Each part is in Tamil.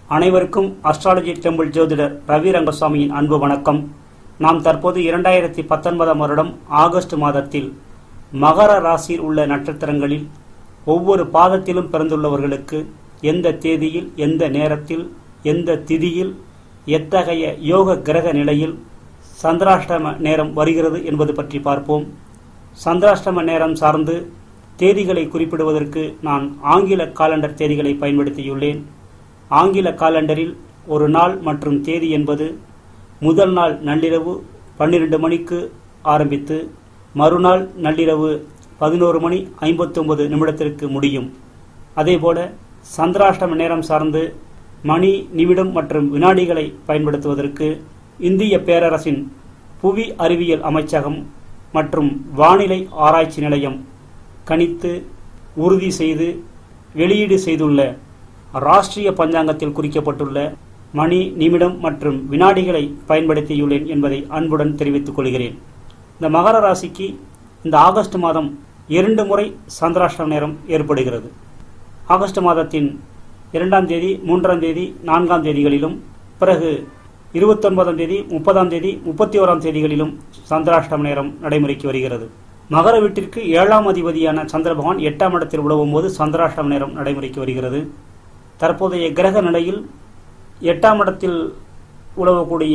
அனைவருக்கும் அஸ்ட்ராலஜி டெம்பிள் ஜோதிடர் ரவி ரங்கசாமியின் அன்பு வணக்கம் நாம் தற்போது இரண்டாயிரத்தி பத்தொன்பதாம் வருடம் ஆகஸ்ட் மாதத்தில் மகர ராசியில் உள்ள நட்சத்திரங்களில் ஒவ்வொரு பாதத்திலும் பிறந்துள்ளவர்களுக்கு எந்த தேதியில் எந்த நேரத்தில் எந்த திதியில் எத்தகைய யோக கிரக நிலையில் சந்திராஷ்டம நேரம் வருகிறது என்பது பற்றி பார்ப்போம் சந்திராஷ்டம நேரம் சார்ந்து தேதிகளை குறிப்பிடுவதற்கு நான் ஆங்கில காலண்டர் தேதிகளை பயன்படுத்தியுள்ளேன் ஆங்கில காலண்டரில் ஒரு நாள் மற்றும் தேதி என்பது முதல் நாள் நள்ளிரவு பன்னிரண்டு மணிக்கு ஆரம்பித்து மறுநாள் நள்ளிரவு பதினோரு மணி ஐம்பத்தொன்பது நிமிடத்திற்கு முடியும் அதேபோல சந்திராஷ்டம நேரம் சார்ந்து மணி நிமிடம் மற்றும் வினாடிகளை பயன்படுத்துவதற்கு இந்திய பேரரசின் புவி அறிவியல் அமைச்சகம் மற்றும் வானிலை ஆராய்ச்சி நிலையம் கணித்து உறுதி செய்து வெளியீடு செய்துள்ள ராஷ்டிரிய பஞ்சாங்கத்தில் குறிக்கப்பட்டுள்ள மணி நிமிடம் மற்றும் வினாடிகளை பயன்படுத்தியுள்ளேன் என்பதை அன்புடன் தெரிவித்துக் கொள்கிறேன் இந்த மகர ராசிக்கு இந்த ஆகஸ்ட் மாதம் இரண்டு முறை சந்திராஷ்டம நேரம் ஏற்படுகிறது ஆகஸ்ட் மாதத்தின் இரண்டாம் தேதி மூன்றாம் தேதி நான்காம் தேதிகளிலும் பிறகு இருபத்தொன்பதாம் தேதி முப்பதாம் தேதி முப்பத்தி ஓராம் தேதிகளிலும் சந்திராஷ்டம நேரம் நடைமுறைக்கு வருகிறது மகர வீட்டிற்கு ஏழாம் அதிபதியான சந்திர பகவான் எட்டாம் இடத்தில் உழவும் போது சந்திராஷ்டம நேரம் நடைமுறைக்கு வருகிறது தற்போதைய கிரக நிலையில் எட்டாம் இடத்தில் உழவக்கூடிய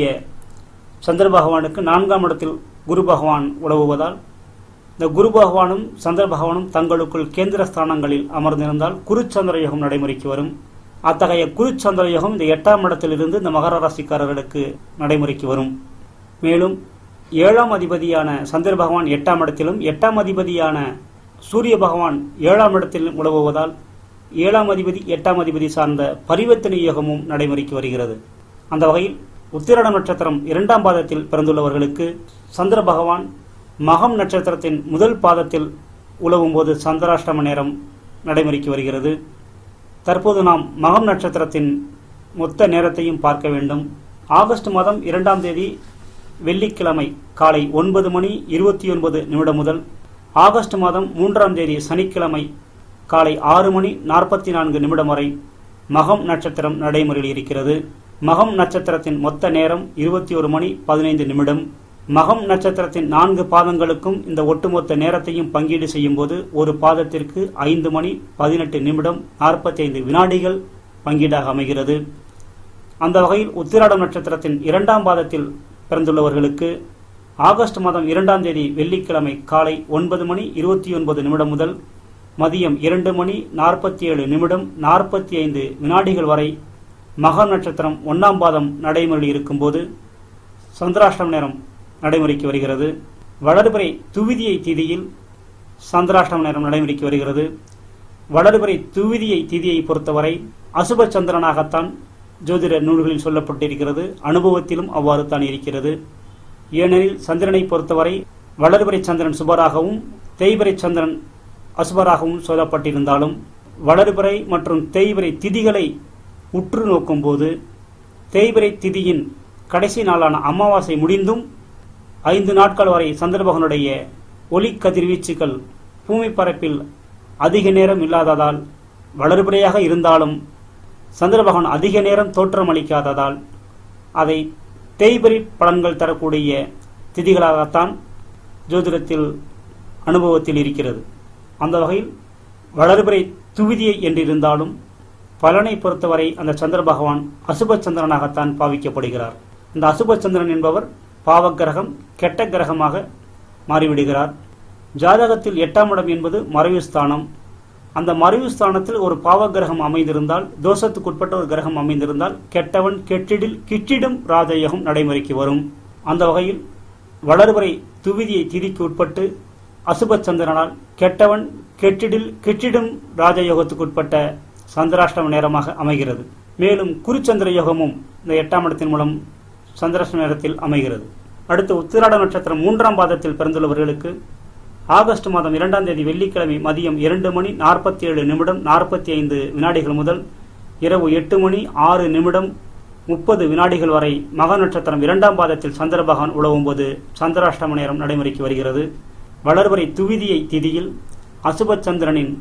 சந்திர பகவானுக்கு நான்காம் இடத்தில் குரு பகவான் உழவுவதால் இந்த குரு பகவானும் சந்திர பகவானும் தங்களுக்குள் கேந்திர ஸ்தானங்களில் அமர்ந்திருந்தால் குருச்சந்திர யோகம் நடைமுறைக்கு வரும் அத்தகைய குருச்சந்திர யோகம் இந்த எட்டாம் இடத்திலிருந்து இந்த மகர ராசிக்காரர்களுக்கு நடைமுறைக்கு வரும் மேலும் ஏழாம் அதிபதியான சந்திர பகவான் எட்டாம் இடத்திலும் எட்டாம் அதிபதியான சூரிய பகவான் ஏழாம் இடத்திலும் உழவுவதால் ஏழாம் அதிபதி எட்டாம் அதிபதி சார்ந்த பரிவர்த்தனை யோகமும் நடைமுறைக்கு வருகிறது அந்த வகையில் உத்திராட நட்சத்திரம் இரண்டாம் பாதத்தில் பிறந்துள்ளவர்களுக்கு சந்திர பகவான் மகம் நட்சத்திரத்தின் முதல் பாதத்தில் உழவும் போது சந்திராஷ்டம நேரம் நடைமுறைக்கு வருகிறது தற்போது நாம் மகம் நட்சத்திரத்தின் மொத்த நேரத்தையும் பார்க்க வேண்டும் ஆகஸ்ட் மாதம் இரண்டாம் தேதி வெள்ளிக்கிழமை காலை ஒன்பது மணி இருபத்தி ஒன்பது நிமிடம் முதல் ஆகஸ்ட் மாதம் மூன்றாம் தேதி சனிக்கிழமை காலை ஆறு மணி நாற்பத்தி நான்கு நிமிடம் வரை மகம் நட்சத்திரம் நடைமுறையில் இருக்கிறது மகம் நட்சத்திரத்தின் மொத்த நேரம் இருபத்தி ஒரு மணி பதினைந்து நிமிடம் மகம் நட்சத்திரத்தின் நான்கு பாதங்களுக்கும் இந்த ஒட்டுமொத்த நேரத்தையும் பங்கீடு செய்யும் போது ஒரு பாதத்திற்கு ஐந்து மணி பதினெட்டு நிமிடம் நாற்பத்தி ஐந்து வினாடிகள் பங்கீடாக அமைகிறது அந்த வகையில் உத்திராடம் நட்சத்திரத்தின் இரண்டாம் பாதத்தில் பிறந்துள்ளவர்களுக்கு ஆகஸ்ட் மாதம் இரண்டாம் தேதி வெள்ளிக்கிழமை காலை ஒன்பது மணி இருபத்தி ஒன்பது நிமிடம் முதல் மதியம் இரண்டு மணி நாற்பத்தி ஏழு நிமிடம் நாற்பத்தி ஐந்து வினாடிகள் வரை மக நட்சத்திரம் ஒன்னாம் பாதம் நடைமுறையில் இருக்கும்போது சந்திராஷ்டம நேரம் நடைமுறைக்கு வருகிறது வளர்பிறை துவிதியை திதியில் சந்திராஷ்டம நேரம் நடைமுறைக்கு வருகிறது வளர்பிறை துவிதியை திதியை பொறுத்தவரை அசுப சந்திரனாகத்தான் ஜோதிட நூல்களில் சொல்லப்பட்டிருக்கிறது அனுபவத்திலும் அவ்வாறு தான் இருக்கிறது ஏனெனில் சந்திரனை பொறுத்தவரை வளர்பிறை சந்திரன் சுபராகவும் தேய்பிறை சந்திரன் அசுபராகவும் சொல்லப்பட்டிருந்தாலும் வளர்பிறை மற்றும் தேய்பிறை திதிகளை உற்று நோக்கும்போது தேய்பிறை திதியின் கடைசி நாளான அமாவாசை முடிந்தும் ஐந்து நாட்கள் வரை சந்திரபகனுடைய ஒளி கதிர்வீச்சுகள் பூமி பரப்பில் அதிக நேரம் இல்லாததால் வளர்பிறையாக இருந்தாலும் சந்திரபகவான் அதிக நேரம் தோற்றமளிக்காததால் அதை தேய்பிறை பலன்கள் தரக்கூடிய திதிகளாகத்தான் ஜோதிடத்தில் அனுபவத்தில் இருக்கிறது அந்த வகையில் வளர்பிறை துவிதியை என்றிருந்தாலும் பலனை பொறுத்தவரை அந்த சந்திர பகவான் அசுப சந்திரனாகத்தான் பாவிக்கப்படுகிறார் இந்த அசுப சந்திரன் என்பவர் பாவக்கிரகம் கெட்ட கிரகமாக மாறிவிடுகிறார் ஜாதகத்தில் எட்டாம் இடம் என்பது மறைவு ஸ்தானம் அந்த மறைவு ஸ்தானத்தில் ஒரு பாவகிரகம் அமைந்திருந்தால் தோஷத்துக்குட்பட்ட ஒரு கிரகம் அமைந்திருந்தால் கெட்டவன் கெட்டிடில் கிட்டிடும் ராஜயோகம் நடைமுறைக்கு வரும் அந்த வகையில் வளர்வரை துவிதியை திதிக்கு உட்பட்டு அசுப சந்திரனால் கெட்டவன் கெட்டிடில் கிட்டிடும் ராஜயோகத்துக்குட்பட்ட சந்திராஷ்டம நேரமாக அமைகிறது மேலும் குருச்சந்திர யோகமும் இந்த எட்டாம் இடத்தின் மூலம் சந்திராஷ்டம நேரத்தில் அமைகிறது அடுத்து உத்திராட நட்சத்திரம் மூன்றாம் பாதத்தில் பிறந்துள்ளவர்களுக்கு ஆகஸ்ட் மாதம் இரண்டாம் தேதி வெள்ளிக்கிழமை மதியம் இரண்டு மணி நாற்பத்தி ஏழு நிமிடம் நாற்பத்தி ஐந்து வினாடிகள் முதல் இரவு எட்டு மணி ஆறு நிமிடம் முப்பது வினாடிகள் வரை மக நட்சத்திரம் இரண்டாம் பாதத்தில் சந்திர பகவான் உழவும் போது சந்திராஷ்டம நேரம் நடைமுறைக்கு வருகிறது வளர்வரை துவிதியை திதியில் அசுப சந்திரனின்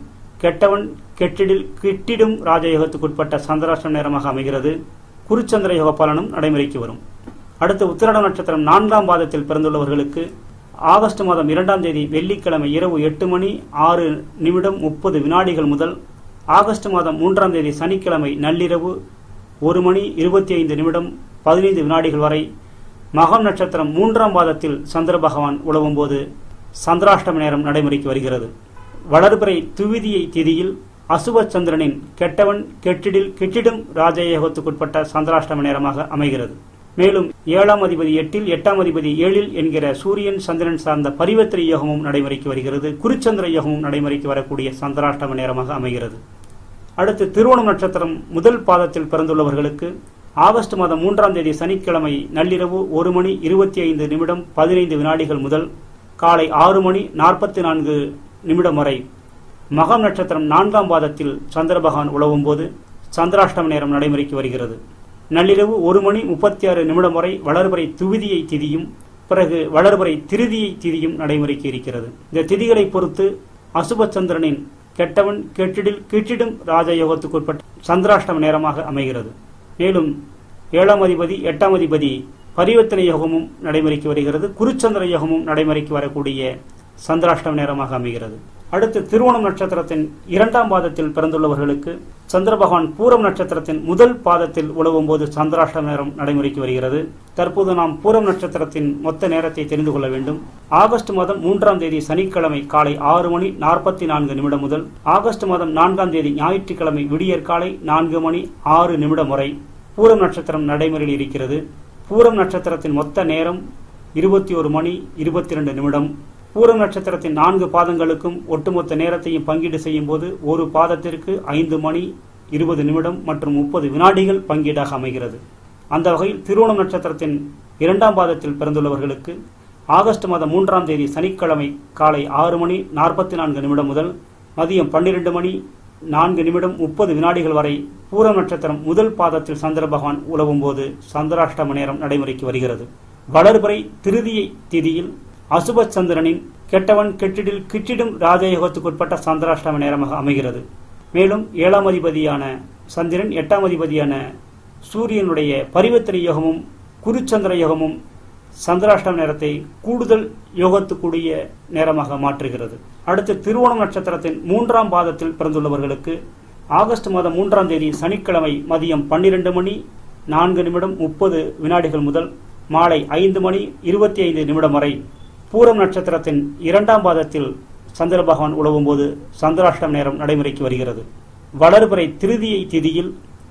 கெட்டவன் கெட்டிடில் கிட்டிடும் ராஜயோகத்துக்குட்பட்ட சந்திராஷ்டம் நேரமாக அமைகிறது குருச்சந்திர யோக பலனும் நடைமுறைக்கு வரும் அடுத்து உத்திராட நட்சத்திரம் நான்காம் பாதத்தில் பிறந்துள்ளவர்களுக்கு ஆகஸ்ட் மாதம் இரண்டாம் தேதி வெள்ளிக்கிழமை இரவு எட்டு மணி ஆறு நிமிடம் முப்பது வினாடிகள் முதல் ஆகஸ்ட் மாதம் மூன்றாம் தேதி சனிக்கிழமை நள்ளிரவு ஒரு மணி இருபத்தி ஐந்து நிமிடம் பதினைந்து வினாடிகள் வரை மகம் நட்சத்திரம் மூன்றாம் பாதத்தில் சந்திர பகவான் உழவும் போது சந்திராஷ்டம நேரம் நடைமுறைக்கு வருகிறது வளர்பிறை துவிதியை திதியில் அசுப சந்திரனின் கெட்டவன் கெட்டிடில் கெட்டிடும் ராஜயோகத்துக்குட்பட்ட சந்திராஷ்டம நேரமாக அமைகிறது மேலும் ஏழாம் அதிபதி எட்டில் எட்டாம் அதிபதி ஏழில் என்கிற சூரியன் சந்திரன் சார்ந்த பரிவர்த்தனை யோகமும் நடைமுறைக்கு வருகிறது குருச்சந்திர யோகமும் நடைமுறைக்கு வரக்கூடிய சந்திராஷ்டம நேரமாக அமைகிறது அடுத்து திருவோணம் நட்சத்திரம் முதல் பாதத்தில் பிறந்துள்ளவர்களுக்கு ஆகஸ்ட் மாதம் மூன்றாம் தேதி சனிக்கிழமை நள்ளிரவு ஒரு மணி இருபத்தி ஐந்து நிமிடம் பதினைந்து வினாடிகள் முதல் காலை ஆறு மணி நாற்பத்தி நான்கு நிமிடம் வரை மகம் நட்சத்திரம் நான்காம் பாதத்தில் சந்திர பகவான் உழவும் போது சந்திராஷ்டம நேரம் நடைமுறைக்கு வருகிறது நள்ளிரவு ஒரு மணி முப்பத்தி ஆறு நிமிடம் வரை வளர்பறை துவிதியை திதியும் பிறகு வளர்பறை திருதியை திதியும் நடைமுறைக்கு இருக்கிறது இந்த திதிகளை பொறுத்து அசுப சந்திரனின் கெட்டவன் கெட்டிடில் கீட்டிடும் ராஜயோகத்துக்குட்பட்ட சந்திராஷ்டம நேரமாக அமைகிறது மேலும் ஏழாம் அதிபதி எட்டாம் அதிபதி பரிவர்த்தனை யோகமும் நடைமுறைக்கு வருகிறது குருச்சந்திர யோகமும் நடைமுறைக்கு வரக்கூடிய சந்திராஷ்டம நேரமாக அமைகிறது அடுத்து திருவோணம் நட்சத்திரத்தின் இரண்டாம் பாதத்தில் பிறந்துள்ளவர்களுக்கு சந்திர பகவான் பூரம் நட்சத்திரத்தின் முதல் பாதத்தில் உழவும் போது சந்திராஷ்டம நேரம் நடைமுறைக்கு வருகிறது தற்போது நாம் பூரம் நட்சத்திரத்தின் மொத்த நேரத்தை தெரிந்து கொள்ள வேண்டும் ஆகஸ்ட் மாதம் மூன்றாம் தேதி சனிக்கிழமை காலை ஆறு மணி நாற்பத்தி நான்கு நிமிடம் முதல் ஆகஸ்ட் மாதம் நான்காம் தேதி ஞாயிற்றுக்கிழமை விடியற் காலை நான்கு மணி ஆறு நிமிடம் வரை பூரம் நட்சத்திரம் நடைமுறையில் இருக்கிறது பூரம் நட்சத்திரத்தின் மொத்த நேரம் இருபத்தி ஒரு மணி இருபத்தி ரெண்டு நிமிடம் பூரம் நட்சத்திரத்தின் நான்கு பாதங்களுக்கும் ஒட்டுமொத்த நேரத்தையும் பங்கீடு செய்யும் போது ஒரு பாதத்திற்கு ஐந்து மணி இருபது நிமிடம் மற்றும் முப்பது வினாடிகள் பங்கீடாக அமைகிறது அந்த வகையில் திருவோணம் நட்சத்திரத்தின் இரண்டாம் பாதத்தில் பிறந்துள்ளவர்களுக்கு ஆகஸ்ட் மாதம் மூன்றாம் தேதி சனிக்கிழமை காலை ஆறு மணி நாற்பத்தி நான்கு நிமிடம் முதல் மதியம் பன்னிரண்டு மணி நான்கு நிமிடம் முப்பது வினாடிகள் வரை பூரம் நட்சத்திரம் முதல் பாதத்தில் சந்திர பகவான் உழவும் போது சந்திராஷ்டம நேரம் நடைமுறைக்கு வருகிறது வளர்பிறை திருதியை திதியில் அசுப சந்திரனின் கெட்டவன் கெட்டிடில் கிட்டிடும் ராஜயோகத்துக்குட்பட்ட சந்திராஷ்டம நேரமாக அமைகிறது மேலும் ஏழாம் அதிபதியான சந்திரன் எட்டாம் அதிபதியான சூரியனுடைய பரிவர்த்தனை யோகமும் குருச்சந்திர யோகமும் சந்திராஷ்டம நேரத்தை கூடுதல் யோகத்துக்குரிய நேரமாக மாற்றுகிறது அடுத்து திருவோணம் நட்சத்திரத்தின் மூன்றாம் பாதத்தில் பிறந்துள்ளவர்களுக்கு ஆகஸ்ட் மாதம் மூன்றாம் தேதி சனிக்கிழமை மதியம் பன்னிரண்டு மணி நான்கு நிமிடம் முப்பது வினாடிகள் முதல் மாலை ஐந்து மணி இருபத்தி ஐந்து நிமிடம் வரை பூரம் நட்சத்திரத்தின் இரண்டாம் பாதத்தில் சந்திர பகவான் உழவும் போது சந்திராஷ்டம் நேரம் நடைமுறைக்கு வருகிறது வளர்பிறை திருதியை திதியில்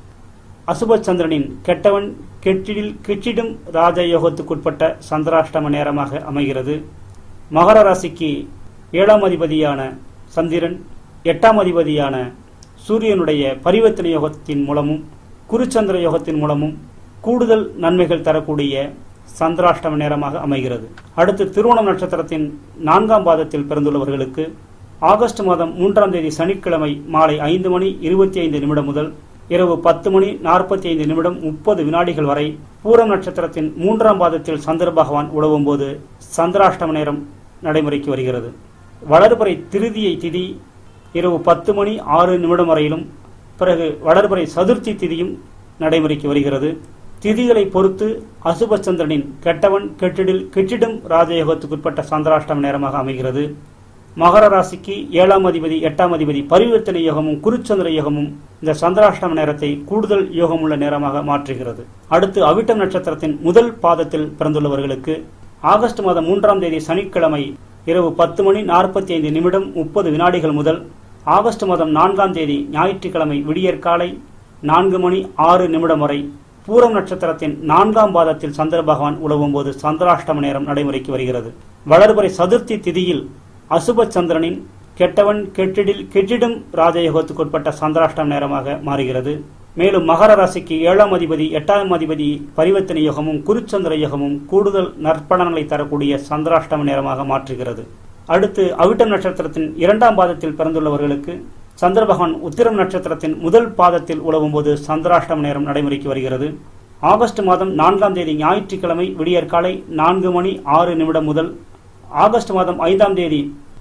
அசுப சந்திரனின் கெட்டவன் கெட்டிடில் கிச்சிடும் ராஜயோகத்துக்குட்பட்ட சந்திராஷ்டம நேரமாக அமைகிறது மகர ராசிக்கு ஏழாம் அதிபதியான சந்திரன் எட்டாம் அதிபதியான சூரியனுடைய பரிவர்த்தனை யோகத்தின் மூலமும் குருச்சந்திர யோகத்தின் மூலமும் கூடுதல் நன்மைகள் தரக்கூடிய சந்திராஷ்டம நேரமாக அமைகிறது அடுத்து திருவோணம் நட்சத்திரத்தின் நான்காம் பாதத்தில் பிறந்துள்ளவர்களுக்கு ஆகஸ்ட் மாதம் மூன்றாம் தேதி சனிக்கிழமை மாலை ஐந்து மணி இருபத்தி ஐந்து நிமிடம் முதல் இரவு பத்து மணி நாற்பத்தி ஐந்து நிமிடம் முப்பது வினாடிகள் வரை பூரம் நட்சத்திரத்தின் மூன்றாம் பாதத்தில் சந்திர பகவான் உழவும் போது சந்திராஷ்டம நேரம் நடைமுறைக்கு வருகிறது வளர்பறை திருதியை திதி இரவு பத்து மணி ஆறு நிமிடம் வரையிலும் பிறகு வளர்பறை சதுர்த்தி திதியும் நடைமுறைக்கு வருகிறது திதிகளை பொறுத்து அசுபச்சந்திரனின் கெட்டவன் கெட்டிடில் கெட்டிடும் ராஜயோகத்துக்குட்பட்ட சந்திராஷ்டம நேரமாக அமைகிறது மகர ராசிக்கு ஏழாம் அதிபதி எட்டாம் அதிபதி பரிவர்த்தனை யோகமும் குருச்சந்திர யோகமும் இந்த சந்திராஷ்டம நேரத்தை கூடுதல் யோகமுள்ள நேரமாக மாற்றுகிறது அடுத்து அவிட்டம் நட்சத்திரத்தின் முதல் பாதத்தில் பிறந்துள்ளவர்களுக்கு ஆகஸ்ட் மாதம் மூன்றாம் தேதி சனிக்கிழமை இரவு பத்து மணி நாற்பத்தி ஐந்து நிமிடம் முப்பது வினாடிகள் முதல் ஆகஸ்ட் மாதம் நான்காம் தேதி ஞாயிற்றுக்கிழமை விடியற்காலை நான்கு மணி ஆறு நிமிடம் வரை பூரம் நட்சத்திரத்தின் நான்காம் பாதத்தில் சந்திர பகவான் உழவும் போது சந்திராஷ்டம நேரம் நடைமுறைக்கு வருகிறது வளர்பறை சதுர்த்தி திதியில் அசுப சந்திரனின் கெட்டவன் கெட்டிடில் கெட்டிடும் ராஜயோகத்துக்குட்பட்ட சந்திராஷ்டம நேரமாக மாறுகிறது மேலும் மகர ராசிக்கு ஏழாம் அதிபதி எட்டாம் அதிபதி பரிவர்த்தனை யோகமும் குருச்சந்திர யோகமும் கூடுதல் நற்பலன்களை தரக்கூடிய சந்திராஷ்டம நேரமாக மாற்றுகிறது அடுத்து அவிட்டம் நட்சத்திரத்தின் இரண்டாம் பாதத்தில் பிறந்துள்ளவர்களுக்கு சந்திர பகவான் உத்திரம் நட்சத்திரத்தின் முதல் பாதத்தில் உழவும் போது சந்திராஷ்டம நேரம் நடைமுறைக்கு வருகிறது ஆகஸ்ட் மாதம் நான்காம் தேதி ஞாயிற்றுக்கிழமை விடியற்காலை நான்கு மணி ஆறு நிமிடம் முதல் ஆகஸ்ட் மாதம் ஐந்தாம் தேதி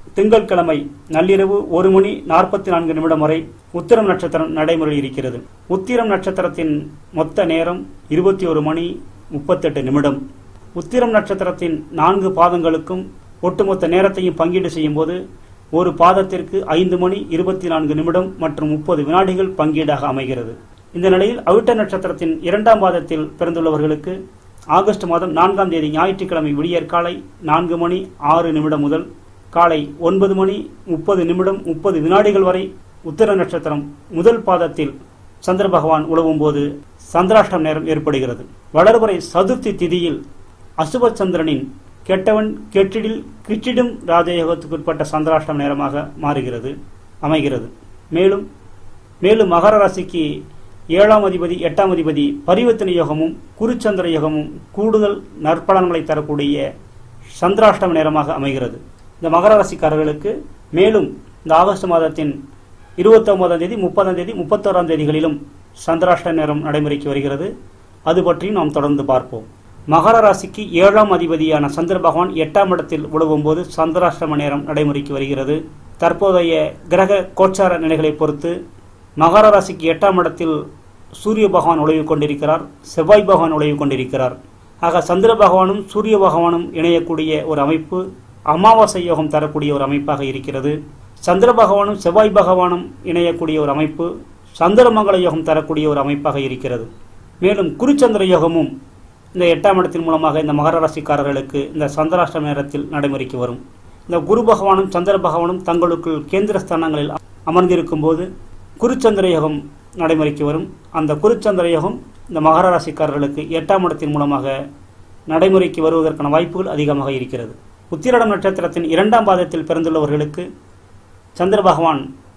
திங்கட்கிழமை நள்ளிரவு ஒரு மணி நாற்பத்தி நான்கு நிமிடம் வரை உத்திரம் நட்சத்திரம் நடைமுறை இருக்கிறது உத்திரம் நட்சத்திரத்தின் மொத்த நேரம் இருபத்தி ஒரு மணி முப்பத்தெட்டு நிமிடம் உத்திரம் நட்சத்திரத்தின் நான்கு பாதங்களுக்கும் ஒட்டுமொத்த நேரத்தையும் பங்கீடு செய்யும்போது ஒரு பாதத்திற்கு ஐந்து மணி இருபத்தி நான்கு நிமிடம் மற்றும் முப்பது வினாடிகள் பங்கீடாக அமைகிறது இந்த நிலையில் அவிட்ட நட்சத்திரத்தின் இரண்டாம் பாதத்தில் பிறந்துள்ளவர்களுக்கு ஆகஸ்ட் மாதம் நான்காம் தேதி ஞாயிற்றுக்கிழமை விடியற்காலை நான்கு மணி ஆறு நிமிடம் முதல் காலை ஒன்பது மணி முப்பது நிமிடம் முப்பது வினாடிகள் வரை உத்திர நட்சத்திரம் முதல் பாதத்தில் சந்திர பகவான் உழவும் போது சந்திராஷ்டம் நேரம் ஏற்படுகிறது வளர்வரை சதுர்த்தி திதியில் அசுப சந்திரனின் கெட்டவன் கெட்டிடில் கிச்சிடும் ராஜயோகத்துக்குட்பட்ட சந்திராஷ்டம் நேரமாக மாறுகிறது அமைகிறது மேலும் மேலும் மகர ராசிக்கு ஏழாம் அதிபதி எட்டாம் அதிபதி பரிவர்த்தனை யோகமும் குருச்சந்திர யோகமும் கூடுதல் நற்பலன்களை தரக்கூடிய சந்திராஷ்டம நேரமாக அமைகிறது இந்த மகர ராசிக்காரர்களுக்கு மேலும் இந்த ஆகஸ்ட் மாதத்தின் இருபத்தொன்பதாம் தேதி முப்பதாம் தேதி முப்பத்தோராம் தேதிகளிலும் சந்திராஷ்ட நேரம் நடைமுறைக்கு வருகிறது அது பற்றியும் நாம் தொடர்ந்து பார்ப்போம் மகர ராசிக்கு ஏழாம் அதிபதியான சந்திர பகவான் எட்டாம் இடத்தில் உழவும் போது சந்திராஷ்டம நேரம் நடைமுறைக்கு வருகிறது தற்போதைய கிரக கோச்சார நிலைகளை பொறுத்து மகர ராசிக்கு எட்டாம் இடத்தில் சூரிய பகவான் உழவு கொண்டிருக்கிறார் செவ்வாய் பகவான் உழவு கொண்டிருக்கிறார் ஆக சந்திர பகவானும் சூரிய பகவானும் இணையக்கூடிய ஒரு அமைப்பு அமாவாசை யோகம் தரக்கூடிய ஒரு அமைப்பாக இருக்கிறது சந்திர பகவானும் செவ்வாய் பகவானும் இணையக்கூடிய ஒரு அமைப்பு சந்திரமங்கல யோகம் தரக்கூடிய ஒரு அமைப்பாக இருக்கிறது மேலும் குருச்சந்திர யோகமும் இந்த எட்டாம் இடத்தின் மூலமாக இந்த மகர ராசிக்காரர்களுக்கு இந்த சந்திராஷ்டம நேரத்தில் நடைமுறைக்கு வரும் இந்த குரு பகவானும் சந்திர பகவானும் தங்களுக்குள் கேந்திர ஸ்தானங்களில் அமர்ந்திருக்கும் போது குருச்சந்திர யோகம் நடைமுறைக்கு வரும் அந்த குருச்சந்திர யோகம் இந்த மகர ராசிக்காரர்களுக்கு எட்டாம் இடத்தின் மூலமாக நடைமுறைக்கு வருவதற்கான வாய்ப்புகள் அதிகமாக இருக்கிறது உத்திரடம் நட்சத்திரத்தின் இரண்டாம் பாதத்தில் பிறந்துள்ளவர்களுக்கு சந்திர பகவான்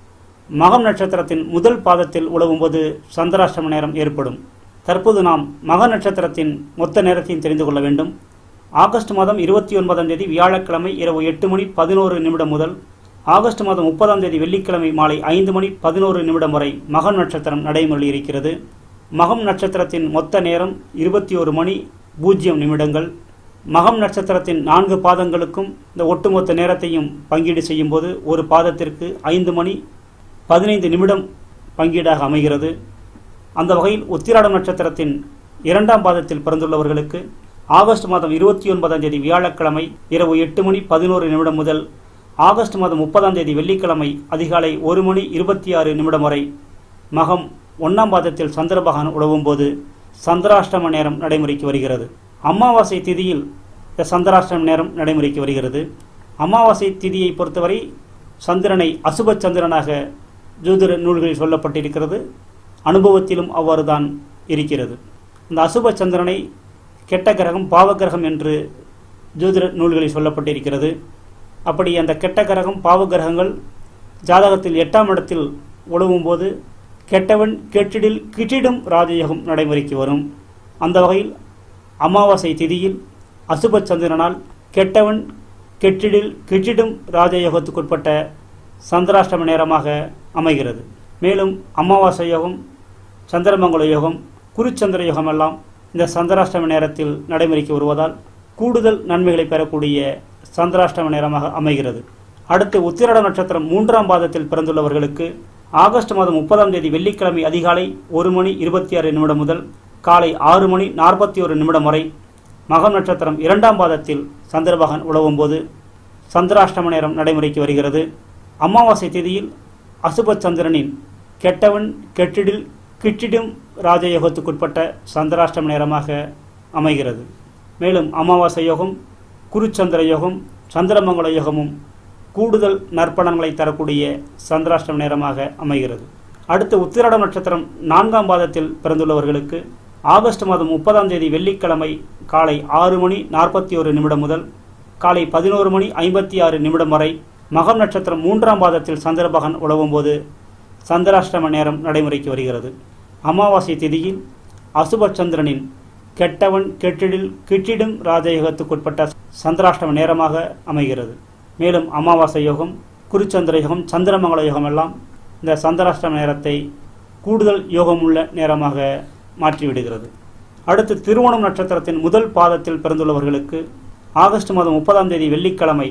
மகம் நட்சத்திரத்தின் முதல் பாதத்தில் உழவும்போது சந்திராஷ்டம நேரம் ஏற்படும் தற்போது நாம் மக நட்சத்திரத்தின் மொத்த நேரத்தையும் தெரிந்து கொள்ள வேண்டும் ஆகஸ்ட் மாதம் இருபத்தி ஒன்பதாம் தேதி வியாழக்கிழமை இரவு எட்டு மணி பதினோரு நிமிடம் முதல் ஆகஸ்ட் மாதம் முப்பதாம் தேதி வெள்ளிக்கிழமை மாலை ஐந்து மணி பதினோரு நிமிடம் வரை மகம் நட்சத்திரம் நடைமுறை இருக்கிறது மகம் நட்சத்திரத்தின் மொத்த நேரம் இருபத்தி ஒரு மணி பூஜ்ஜியம் நிமிடங்கள் மகம் நட்சத்திரத்தின் நான்கு பாதங்களுக்கும் இந்த ஒட்டுமொத்த நேரத்தையும் பங்கீடு செய்யும்போது ஒரு பாதத்திற்கு ஐந்து மணி பதினைந்து நிமிடம் பங்கீடாக அமைகிறது அந்த வகையில் உத்திராடம் நட்சத்திரத்தின் இரண்டாம் பாதத்தில் பிறந்துள்ளவர்களுக்கு ஆகஸ்ட் மாதம் இருபத்தி ஒன்பதாம் தேதி வியாழக்கிழமை இரவு எட்டு மணி பதினோரு நிமிடம் முதல் ஆகஸ்ட் மாதம் முப்பதாம் தேதி வெள்ளிக்கிழமை அதிகாலை ஒரு மணி இருபத்தி ஆறு நிமிடம் வரை மகம் ஒன்றாம் பாதத்தில் சந்திரபகவான் உழவும் போது சந்திராஷ்டம நேரம் நடைமுறைக்கு வருகிறது அமாவாசை திதியில் இந்த சந்திராஷ்டம நேரம் நடைமுறைக்கு வருகிறது அமாவாசை திதியை பொறுத்தவரை சந்திரனை அசுப சந்திரனாக ஜோதிட நூல்களில் சொல்லப்பட்டிருக்கிறது அனுபவத்திலும் அவ்வாறுதான் இருக்கிறது இந்த அசுப சந்திரனை கெட்ட கிரகம் பாவகிரகம் என்று ஜோதிட நூல்களில் சொல்லப்பட்டிருக்கிறது அப்படி அந்த கெட்ட கிரகம் பாவ கிரகங்கள் ஜாதகத்தில் எட்டாம் இடத்தில் உழவும் போது கெட்டவன் கெட்டிடில் கிட்டிடும் ராஜயோகம் நடைமுறைக்கு வரும் அந்த வகையில் அமாவாசை திதியில் அசுப சந்திரனால் கெட்டவன் கெட்டிடில் கிட்டிடும் ராஜயோகத்துக்குட்பட்ட சந்திராஷ்டம நேரமாக அமைகிறது மேலும் அமாவாசை யோகம் சந்திரமங்கல யோகம் குருச்சந்திர யோகம் எல்லாம் இந்த சந்திராஷ்டம நேரத்தில் நடைமுறைக்கு வருவதால் கூடுதல் நன்மைகளை பெறக்கூடிய சந்திராஷ்டம நேரமாக அமைகிறது அடுத்து உத்திராட நட்சத்திரம் மூன்றாம் பாதத்தில் பிறந்துள்ளவர்களுக்கு ஆகஸ்ட் மாதம் முப்பதாம் தேதி வெள்ளிக்கிழமை அதிகாலை ஒரு மணி இருபத்தி ஆறு நிமிடம் முதல் காலை ஆறு மணி நாற்பத்தி ஒரு நிமிடம் வரை மகம் நட்சத்திரம் இரண்டாம் பாதத்தில் சந்திரபகன் உழவும் போது சந்திராஷ்டம நேரம் நடைமுறைக்கு வருகிறது அமாவாசை திதியில் அசுப சந்திரனின் கெட்டவன் கெட்டிடில் கிட்டிடும் ராஜயோகத்துக்குட்பட்ட சந்திராஷ்டம நேரமாக அமைகிறது மேலும் அமாவாசை யோகம் குருச்சந்திர யோகம் சந்திரமங்கல யோகமும் கூடுதல் நற்பலன்களை தரக்கூடிய சந்திராஷ்டம நேரமாக அமைகிறது அடுத்து உத்திராடம் நட்சத்திரம் நான்காம் பாதத்தில் பிறந்துள்ளவர்களுக்கு ஆகஸ்ட் மாதம் முப்பதாம் தேதி வெள்ளிக்கிழமை காலை ஆறு மணி நாற்பத்தி ஒரு நிமிடம் முதல் காலை பதினோரு மணி ஐம்பத்தி ஆறு நிமிடம் வரை மகம் நட்சத்திரம் மூன்றாம் பாதத்தில் சந்திரபகன் உழவும் போது சந்திராஷ்டம நேரம் நடைமுறைக்கு வருகிறது அமாவாசை திதியில் அசுப சந்திரனின் கெட்டவன் கெட்டிடில் கிட்டிடும் ராஜயோகத்துக்குட்பட்ட சந்திராஷ்டம நேரமாக அமைகிறது மேலும் அமாவாசை யோகம் குருச்சந்திர யோகம் சந்திரமங்கல யோகம் எல்லாம் இந்த சந்திராஷ்டம நேரத்தை கூடுதல் யோகமுள்ள நேரமாக மாற்றிவிடுகிறது அடுத்து திருவோணம் நட்சத்திரத்தின் முதல் பாதத்தில் பிறந்துள்ளவர்களுக்கு ஆகஸ்ட் மாதம் முப்பதாம் தேதி வெள்ளிக்கிழமை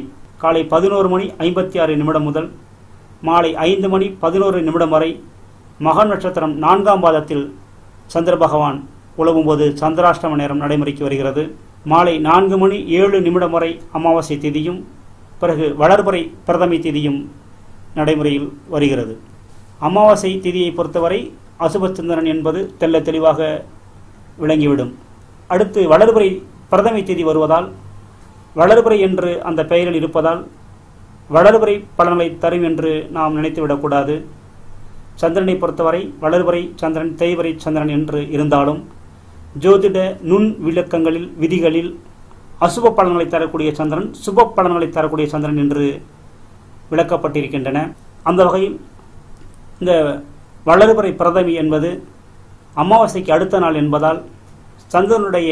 காலை பதினோரு மணி ஐம்பத்தி ஆறு நிமிடம் முதல் மாலை ஐந்து மணி பதினோரு நிமிடம் வரை மக நட்சத்திரம் நான்காம் பாதத்தில் சந்திர பகவான் உழவும்போது சந்திராஷ்டம நேரம் நடைமுறைக்கு வருகிறது மாலை நான்கு மணி ஏழு நிமிடம் வரை அமாவாசை திதியும் பிறகு வளர்பறை பிரதமை திதியும் நடைமுறையில் வருகிறது அமாவாசை திதியை பொறுத்தவரை அசுபச்சந்திரன் என்பது தெல்ல தெளிவாக விளங்கிவிடும் அடுத்து வளர்பறை பிரதமை திதி வருவதால் வளர்பறை என்று அந்த பெயரில் இருப்பதால் வளர்பறை பலன்களை தரும் என்று நாம் நினைத்துவிடக்கூடாது சந்திரனை பொறுத்தவரை வளர்வரை சந்திரன் தேய்வரை சந்திரன் என்று இருந்தாலும் ஜோதிட நுண் விளக்கங்களில் விதிகளில் அசுப பலன்களை தரக்கூடிய சந்திரன் சுப பலன்களை தரக்கூடிய சந்திரன் என்று விளக்கப்பட்டிருக்கின்றன அந்த வகையில் இந்த வளர்வரை பிரதமி என்பது அமாவாசைக்கு அடுத்த நாள் என்பதால் சந்திரனுடைய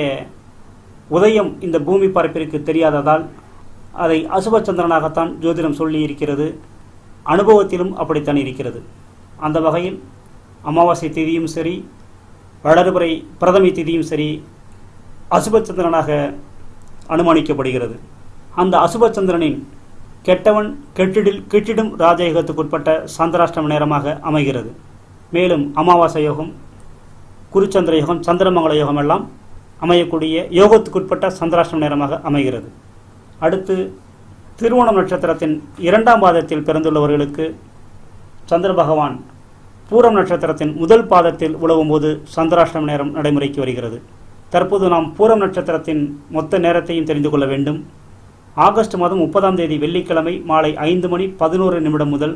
உதயம் இந்த பூமி பரப்பிற்கு தெரியாததால் அதை அசுப சந்திரனாகத்தான் ஜோதிடம் சொல்லி இருக்கிறது அனுபவத்திலும் அப்படித்தான் இருக்கிறது அந்த வகையில் அமாவாசை திதியும் சரி வளர்பிறை பிரதமை திதியும் சரி அசுபச்சந்திரனாக அனுமானிக்கப்படுகிறது அந்த அசுபச்சந்திரனின் கெட்டவன் கெட்டிடில் கெட்டிடும் ராஜயோகத்துக்குட்பட்ட சந்திராஷ்டம நேரமாக அமைகிறது மேலும் அமாவாசை யோகம் குருச்சந்திர யோகம் சந்திரமங்கல யோகம் எல்லாம் அமையக்கூடிய யோகத்துக்குட்பட்ட சந்திராஷ்டம நேரமாக அமைகிறது அடுத்து திருவோணம் நட்சத்திரத்தின் இரண்டாம் பாதத்தில் பிறந்துள்ளவர்களுக்கு சந்திர பகவான் பூரம் நட்சத்திரத்தின் முதல் பாதத்தில் உழவும்போது சந்திராஷ்டம நேரம் நடைமுறைக்கு வருகிறது தற்போது நாம் பூரம் நட்சத்திரத்தின் மொத்த நேரத்தையும் தெரிந்து கொள்ள வேண்டும் ஆகஸ்ட் மாதம் முப்பதாம் தேதி வெள்ளிக்கிழமை மாலை ஐந்து மணி பதினோரு நிமிடம் முதல்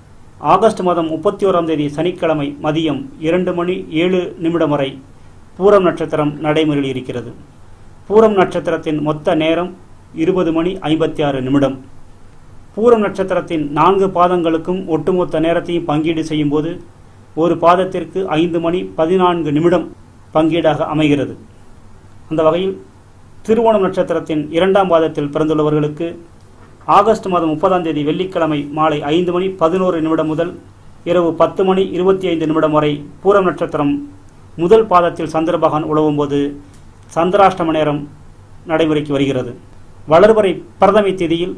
ஆகஸ்ட் மாதம் முப்பத்தி ஓராம் தேதி சனிக்கிழமை மதியம் இரண்டு மணி ஏழு நிமிடம் வரை பூரம் நட்சத்திரம் நடைமுறையில் இருக்கிறது பூரம் நட்சத்திரத்தின் மொத்த நேரம் இருபது மணி ஐம்பத்தி ஆறு நிமிடம் பூரம் நட்சத்திரத்தின் நான்கு பாதங்களுக்கும் ஒட்டுமொத்த நேரத்தையும் பங்கீடு செய்யும்போது ஒரு பாதத்திற்கு ஐந்து மணி பதினான்கு நிமிடம் பங்கீடாக அமைகிறது அந்த வகையில் திருவோணம் நட்சத்திரத்தின் இரண்டாம் பாதத்தில் பிறந்துள்ளவர்களுக்கு ஆகஸ்ட் மாதம் முப்பதாம் தேதி வெள்ளிக்கிழமை மாலை ஐந்து மணி பதினோரு நிமிடம் முதல் இரவு பத்து மணி இருபத்தி ஐந்து நிமிடம் வரை பூரம் நட்சத்திரம் முதல் பாதத்தில் சந்திரபகவான் உழவும்போது சந்திராஷ்டம நேரம் நடைமுறைக்கு வருகிறது வளர்வரை பிரதமை திதியில்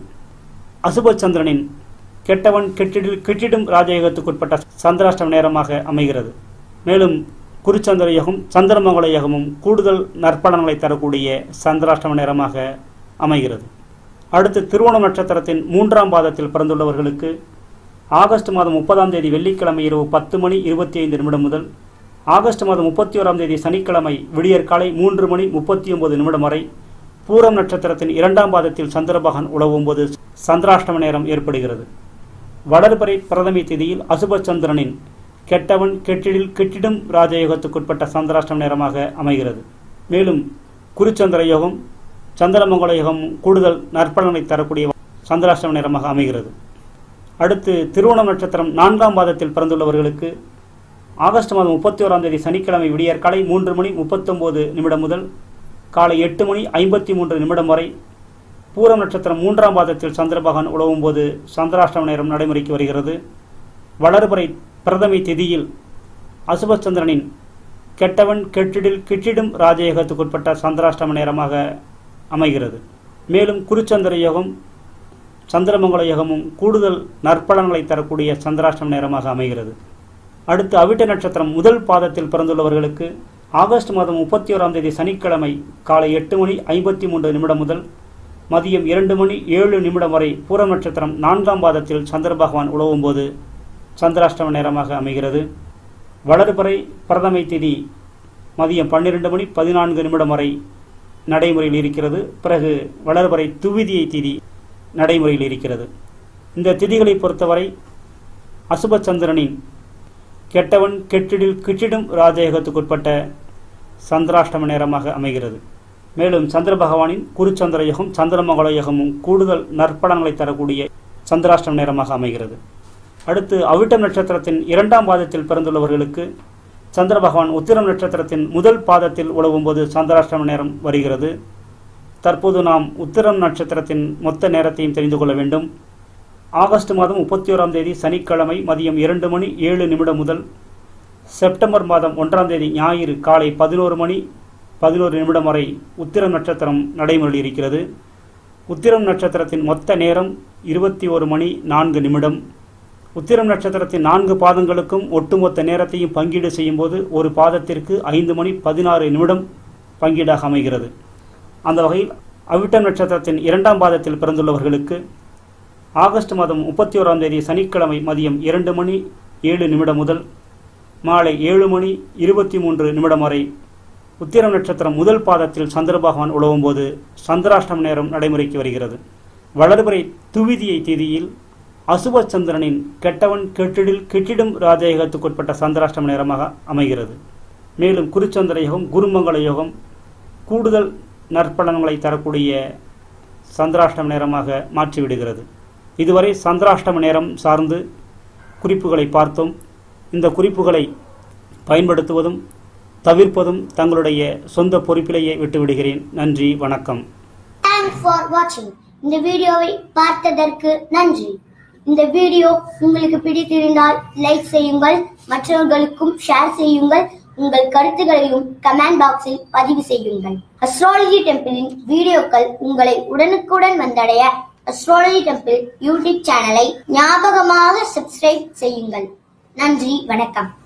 அசுப சந்திரனின் கெட்டவன் கெட்டிடில் கெட்டிடும் ராஜயோகத்துக்குட்பட்ட சந்திராஷ்டம நேரமாக அமைகிறது மேலும் குருச்சந்திர யோகம் சந்திரமங்கல யோகமும் கூடுதல் நற்பலன்களை தரக்கூடிய சந்திராஷ்டம நேரமாக அமைகிறது அடுத்து திருவோணம் நட்சத்திரத்தின் மூன்றாம் பாதத்தில் பிறந்துள்ளவர்களுக்கு ஆகஸ்ட் மாதம் முப்பதாம் தேதி வெள்ளிக்கிழமை இரவு பத்து மணி இருபத்தி ஐந்து நிமிடம் முதல் ஆகஸ்ட் மாதம் முப்பத்தி ஓராம் தேதி சனிக்கிழமை விடியற்காலை மூன்று மணி முப்பத்தி ஒன்பது நிமிடம் வரை பூரம் நட்சத்திரத்தின் இரண்டாம் பாதத்தில் சந்திரபகன் உழவும்போது சந்திராஷ்டம நேரம் ஏற்படுகிறது வளர்பறை பிரதமை திதியில் அசுப சந்திரனின் கெட்டவன் கெட்டிடில் கெட்டிடும் ராஜயோகத்துக்குட்பட்ட சந்திராஷ்டம நேரமாக அமைகிறது மேலும் குருச்சந்திர யோகம் சந்திரமங்கல யோகம் கூடுதல் நற்பலனை தரக்கூடிய சந்திராஷ்டம நேரமாக அமைகிறது அடுத்து திருவோணம் நட்சத்திரம் நான்காம் பாதத்தில் பிறந்துள்ளவர்களுக்கு ஆகஸ்ட் மாதம் முப்பத்தி ஓராம் தேதி சனிக்கிழமை விடியற்காலை மூன்று மணி முப்பத்தொம்போது நிமிடம் முதல் காலை எட்டு மணி ஐம்பத்தி மூன்று நிமிடம் வரை பூரம் நட்சத்திரம் மூன்றாம் பாதத்தில் சந்திரபகவான் உழவும் போது சந்திராஷ்டம நேரம் நடைமுறைக்கு வருகிறது வளர்பறை பிரதமை திதியில் அசுபச்சந்திரனின் கெட்டவன் கெட்டிடில் கிட்டிடும் ராஜயோகத்துக்குட்பட்ட சந்திராஷ்டம நேரமாக அமைகிறது மேலும் குருச்சந்திர யோகம் சந்திரமங்கல யோகமும் கூடுதல் நற்பலன்களை தரக்கூடிய சந்திராஷ்டம நேரமாக அமைகிறது அடுத்து அவிட்ட நட்சத்திரம் முதல் பாதத்தில் பிறந்துள்ளவர்களுக்கு ஆகஸ்ட் மாதம் முப்பத்தி ஓராம் தேதி சனிக்கிழமை காலை எட்டு மணி ஐம்பத்தி மூன்று நிமிடம் முதல் மதியம் இரண்டு மணி ஏழு நிமிடம் வரை பூரம் நட்சத்திரம் நான்காம் பாதத்தில் சந்திர பகவான் உழவும் போது சந்திராஷ்டம நேரமாக அமைகிறது வளர்பறை பிரதமை திதி மதியம் பன்னிரண்டு மணி பதினான்கு நிமிடம் வரை நடைமுறையில் இருக்கிறது பிறகு வளர்பறை துவிதியை திதி நடைமுறையில் இருக்கிறது இந்த திதிகளை பொறுத்தவரை அசுபச்சந்திரனின் கெட்டவன் கெட்டிடில் கிட்டிடும் ராஜயோகத்துக்குட்பட்ட சந்திராஷ்டம நேரமாக அமைகிறது மேலும் சந்திர பகவானின் குருச்சந்திர யோகம் சந்திரமங்கல யோகமும் கூடுதல் நற்பலன்களை தரக்கூடிய சந்திராஷ்டம நேரமாக அமைகிறது அடுத்து அவிட்டம் நட்சத்திரத்தின் இரண்டாம் பாதத்தில் பிறந்துள்ளவர்களுக்கு சந்திர பகவான் உத்திரம் நட்சத்திரத்தின் முதல் பாதத்தில் உழவும்போது சந்திராஷ்டம நேரம் வருகிறது தற்போது நாம் உத்திரம் நட்சத்திரத்தின் மொத்த நேரத்தையும் தெரிந்து கொள்ள வேண்டும் ஆகஸ்ட் மாதம் முப்பத்தி ஓராம் தேதி சனிக்கிழமை மதியம் இரண்டு மணி ஏழு நிமிடம் முதல் செப்டம்பர் மாதம் ஒன்றாம் தேதி ஞாயிறு காலை பதினோரு மணி பதினோரு நிமிடம் வரை உத்திரம் நட்சத்திரம் நடைமுறையில் இருக்கிறது உத்திரம் நட்சத்திரத்தின் மொத்த நேரம் இருபத்தி ஒரு மணி நான்கு நிமிடம் உத்திரம் நட்சத்திரத்தின் நான்கு பாதங்களுக்கும் ஒட்டுமொத்த நேரத்தையும் பங்கீடு செய்யும்போது ஒரு பாதத்திற்கு ஐந்து மணி பதினாறு நிமிடம் பங்கீடாக அமைகிறது அந்த வகையில் அவிட்டம் நட்சத்திரத்தின் இரண்டாம் பாதத்தில் பிறந்துள்ளவர்களுக்கு ஆகஸ்ட் மாதம் முப்பத்தி ஓராம் தேதி சனிக்கிழமை மதியம் இரண்டு மணி ஏழு நிமிடம் முதல் மாலை ஏழு மணி இருபத்தி மூன்று நிமிடம் வரை உத்திரம் நட்சத்திரம் முதல் பாதத்தில் சந்திர பகவான் உழவும் போது சந்திராஷ்டம நேரம் நடைமுறைக்கு வருகிறது வளர்பிறை துவிதியை தேதியில் அசுப சந்திரனின் கெட்டவன் கெட்டிடில் கெட்டிடும் ராஜயோகத்துக்குட்பட்ட சந்திராஷ்டம நேரமாக அமைகிறது மேலும் குருச்சந்திர யோகம் குருமங்கள யோகம் கூடுதல் நற்பலன்களை தரக்கூடிய சந்திராஷ்டம நேரமாக மாற்றிவிடுகிறது இதுவரை சந்திராஷ்டம நேரம் சார்ந்து குறிப்புகளை பார்த்தோம் இந்த குறிப்புகளை பயன்படுத்துவதும் தவிர்ப்பதும் தங்களுடைய சொந்த பொறுப்பிலேயே விட்டுவிடுகிறேன் நன்றி வணக்கம் தேங்க்ஸ் ஃபார் வாட்சிங் இந்த வீடியோவை பார்த்ததற்கு நன்றி இந்த வீடியோ உங்களுக்கு பிடித்திருந்தால் லைக் செய்யுங்கள் மற்றவர்களுக்கும் ஷேர் செய்யுங்கள் உங்கள் கருத்துகளையும் கமெண்ட் பாக்ஸில் பதிவு செய்யுங்கள் அஸ்ட்ராலஜி டெம்பிளின் வீடியோக்கள் உங்களை உடனுக்குடன் வந்தடைய அஸ்ட்ராலஜி டெம்பிள் யூடியூப் சேனலை ஞாபகமாக சப்ஸ்கிரைப் செய்யுங்கள் நன்றி வணக்கம்